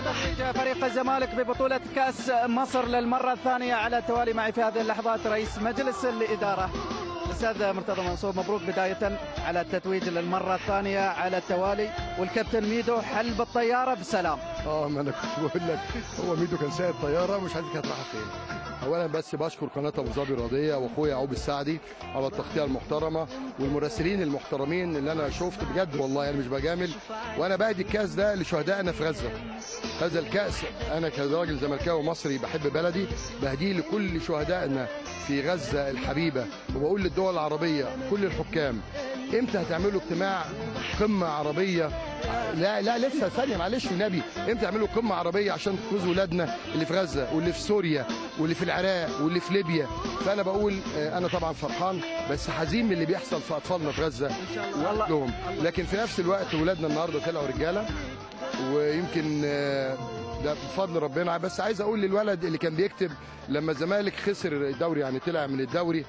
تتويج فريق الزمالك ببطولة كأس مصر للمرة الثانية على التوالي معي في هذه اللحظات رئيس مجلس الإدارة الأستاذ مرتضى منصور مبروك بداية على التتويج للمرة الثانية على التوالي والكابتن ميدو حل بالطيارة بسلام اه ما انا كنت بقول لك هو ميدو كان سايق طياره مش عارف كانت رايحه فين اولا بس بشكر قناه ابو ظبي الرياضيه واخويا يعقوب السعدي على التغطيه المحترمه والمراسلين المحترمين اللي انا شفت بجد والله انا مش بجامل وانا بعد الكاس ده لشهدائنا في غزه هذا الكاس انا كراجل زملكاوي مصري بحب بلدي بهديه لكل شهدائنا في غزه الحبيبه وبقول للدول العربيه كل الحكام امتى هتعملوا اجتماع قمه عربيه لا لا لسه ثانيه معلش والنبي امتى تعملوا قمه عربيه عشان تنقذوا ولادنا اللي في غزه واللي في سوريا واللي في العراق واللي في ليبيا فانا بقول آه، انا طبعا فرحان بس حزين من اللي بيحصل في اطفالنا في غزه وأهلهم لكن في نفس الوقت ولادنا النهارده طلعوا رجاله ويمكن آه، ده بفضل ربنا بس عايز اقول للولد اللي كان بيكتب لما الزمالك خسر الدوري يعني طلع من الدوري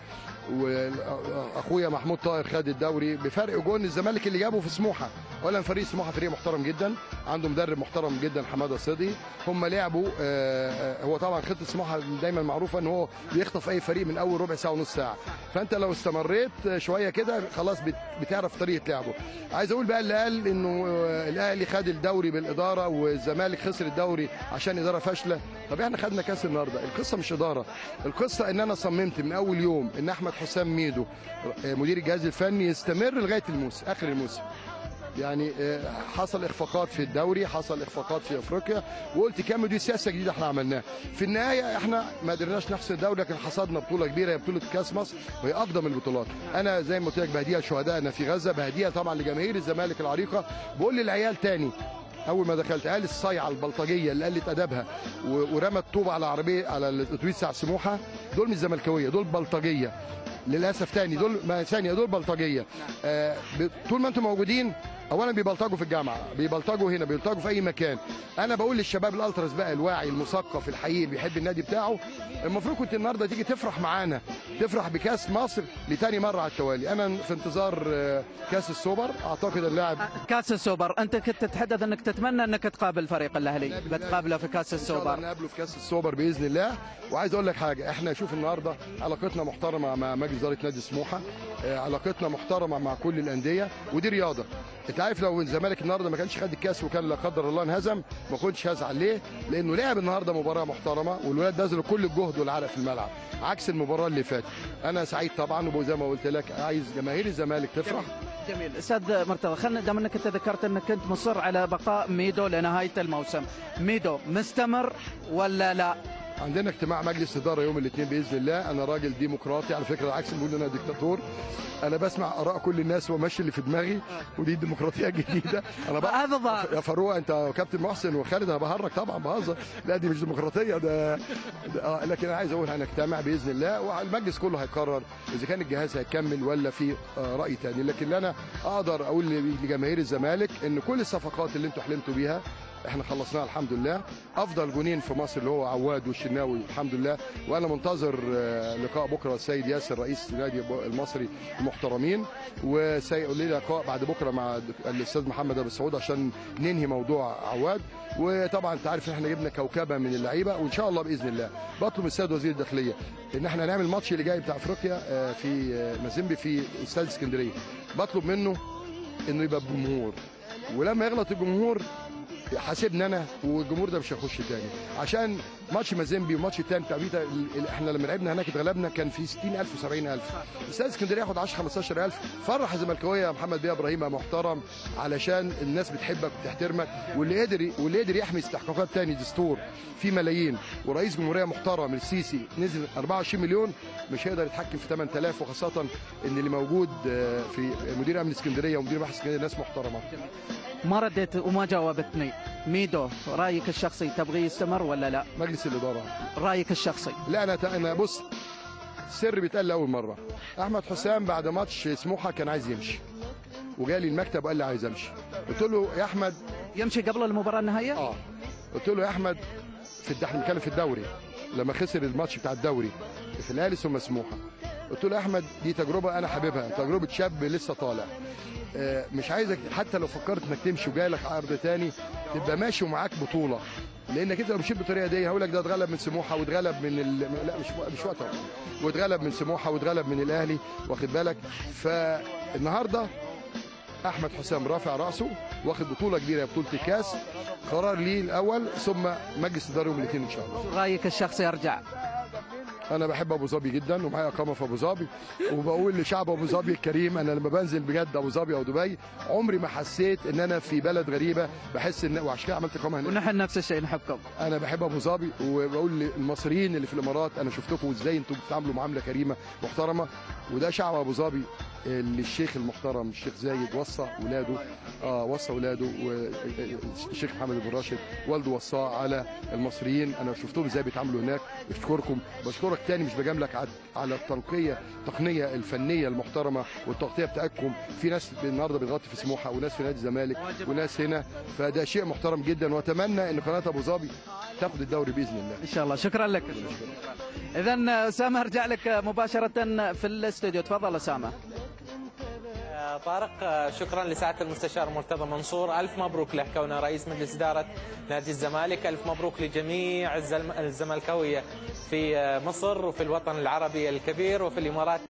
واخويا محمود طاهر خد الدوري بفرق جون الزمالك اللي جابه في سموحه اولا فريق سموحه فريق محترم جدا عنده مدرب محترم جدا حماده صدي هم لعبوا آه، آه، هو طبعا خطه سموحه دايما معروفه ان هو بيخطف اي فريق من اول ربع ساعه ونص ساعه فانت لو استمريت شويه كده خلاص بت- بتعرف طريقه لعبه عايز اقول بقى اللي قال انه آه، الاهلي خد الدوري بالاداره والزمالك خسر الدوري عشان اداره فاشله طب احنا خدنا كاس النهارده القصه مش اداره القصه ان انا صممت من اول يوم ان احمد حسام ميدو آه، مدير الجهاز الفني يستمر لغايه الموسم اخر الموسم يعني آه، حصل اخفاقات في الدوري حصل اخفاقات في افريقيا وقلت كام دي سياسه جديده احنا عملناها في النهايه احنا ما قدرناش نحصل الدوري لكن حصدنا بطوله كبيره هي بطوله كاس مصر وهي اقدم البطولات انا زي ما قلت لك بهديها لشهدائنا في غزه بهديها طبعا لجماهير الزمالك العريقه بقول للعيال تاني اول ما دخلت قال الصيعه البلطجيه اللي قلت ادبها و- ورمت طوب على عربيه على الاتوبيس بتاع سموحه دول مش زملكاويه دول بلطجيه للاسف تاني دول ما ثانيه دول بلطجيه آه ب- طول ما انتم موجودين اولا بيبلطجوا في الجامعه بيبلطجوا هنا بيبلطجوا في اي مكان انا بقول للشباب الالتراس بقى الواعي المثقف الحقيقي اللي بيحب النادي بتاعه المفروض كنت النهارده تيجي تفرح معانا تفرح بكاس مصر لتاني مره على التوالي انا في انتظار آه، كاس السوبر اعتقد اللاعب كأس السوبر أنت كنت تتحدث أنك تتمنى أنك تقابل فريق الأهلي بتقابله في كأس ان شاء الله السوبر نقابله في كاس السوبر باذن الله وعايز اقول لك حاجه احنا شوف النهارده علاقتنا محترمه مع مجلس اداره نادي سموحه آه، علاقتنا محترمه مع كل الانديه ودي رياضه انت عارف لو الزمالك النهارده ما كانش خد الكاس وكان لا قدر الله انهزم ما كنتش هزعل ليه لانه لعب النهارده مباراه محترمه والولاد بذلوا كل الجهد والعرق في الملعب عكس المباراه اللي فاتت انا سعيد طبعا وزي ما قلت لك عايز جماهير الزمالك تفرح جميل استاذ مرتضى خلينا دام انك انت ذكرت انك كنت مصر على بقاء ميدو لنهايه الموسم ميدو مستمر ولا لا عندنا اجتماع مجلس اداره يوم الاثنين باذن الله انا راجل ديمقراطي على فكره العكس بيقول انا ديكتاتور انا بسمع اراء كل الناس وماشي اللي في دماغي ودي الديمقراطيه الجديده انا بقى هذا ظاهر يا فاروق انت وكابتن محسن وخالد انا بهرج طبعا بهزر لا دي مش ديمقراطيه ده, ده آه لكن انا عايز اقول هنجتمع باذن الله والمجلس كله هيقرر اذا كان الجهاز هيكمل ولا في آه راي تاني لكن اللي انا اقدر اقول لجماهير الزمالك ان كل الصفقات اللي انتوا حلمتوا بيها احنا خلصناها الحمد لله افضل جونين في مصر اللي هو عواد والشناوي الحمد لله وانا منتظر آه، لقاء بكره السيد ياسر رئيس النادي المصري المحترمين وسيقول لي لقاء بعد بكره مع الاستاذ محمد ابو سعود عشان ننهي موضوع عواد وطبعا انت عارف ان احنا جبنا كوكبه من اللعيبه وان شاء الله باذن الله بطلب من السيد وزير الداخليه ان احنا نعمل الماتش اللي جاي بتاع افريقيا آه، في آه، مازيمبي في استاد اسكندريه بطلب منه انه يبقى بجمهور ولما يغلط الجمهور حاسبني انا والجمهور ده مش هيخش تاني عشان ماتش مازيمبي وماتش التاني بتاع فيتا ال- ال- احنا لما لعبنا هناك اتغلبنا كان في 60000 و70000 استاد اسكندريه ياخد 10 15000 فرح الزملكاويه يا محمد بيه ابراهيم يا محترم علشان الناس بتحبك وبتحترمك واللي قدر واللي قدر يحمي استحقاقات تاني دستور في ملايين ورئيس جمهوريه محترم السيسي نزل 24 مليون مش هيقدر يتحكم في 8000 وخاصه ان اللي موجود آه، في مدير امن اسكندريه ومدير بحث اسكندريه ناس محترمه ما رديت وما جاوبتني ميدو رايك الشخصي تبغي يستمر ولا لا مجلس الاداره رايك الشخصي لا انا انا بص سر بيتقال لاول مره احمد حسام بعد ماتش سموحه كان عايز يمشي وجالي المكتب وقال لي عايز امشي قلت له يا احمد يمشي قبل المباراه النهائيه اه قلت له يا احمد في الد- احنا بنتكلم في الدوري لما خسر الماتش بتاع الدوري في الاهلي ثم سموحه قلت له يا احمد دي تجربه انا حاببها تجربه شاب لسه طالع آه، مش عايزك حتى لو فكرت انك تمشي وجاي لك عرض تاني تبقى ماشي ومعاك بطوله لانك انت لو مشيت بالطريقه دي هقول لك ده اتغلب من سموحه واتغلب من ال... لا مش مش وقتها واتغلب من سموحه واتغلب من الاهلي واخد بالك فالنهارده احمد حسام رافع راسه واخد بطوله كبيره بطوله الكاس قرار ليه الاول ثم مجلس اداره يوم الاثنين ان شاء الله رايك الشخصي ارجع انا بحب ابو ظبي جدا ومعايا اقامه في ابو ظبي وبقول لشعب ابو ظبي الكريم انا لما بنزل بجد ابو ظبي او دبي عمري ما حسيت ان انا في بلد غريبه بحس ان وعشان كده عملت اقامه هناك ونحن نفس الشيء نحبكم انا بحب ابو ظبي وبقول للمصريين اللي في الامارات انا شفتكم ازاي انتم بتتعاملوا معامله كريمه محترمه وده شعب ابو ظبي اللي الشيخ المحترم الشيخ زايد وصى ولاده اه وصى ولاده والشيخ محمد بن راشد والده وصاه على المصريين انا شفتهم ازاي بيتعاملوا هناك بشكركم بشكرك تاني مش بجاملك على- على التنقيه التقنيه الفنيه المحترمه والتغطيه بتاعتكم في ناس النهارده بتغطي في سموحه وناس في نادي الزمالك وناس هنا فده شيء محترم جدا واتمنى ان قناه ابو ظبي تاخد الدوري باذن الله ان شاء الله شكرا لك اذا اسامه ارجع لك مباشره في الاستوديو تفضل اسامه آه، طارق آه، شكرا لسعاده المستشار مرتضى منصور الف مبروك له كونه رئيس مجلس اداره نادي الزمالك الف مبروك لجميع الزلم- الزملكاويه في آه، مصر وفي الوطن العربي الكبير وفي الامارات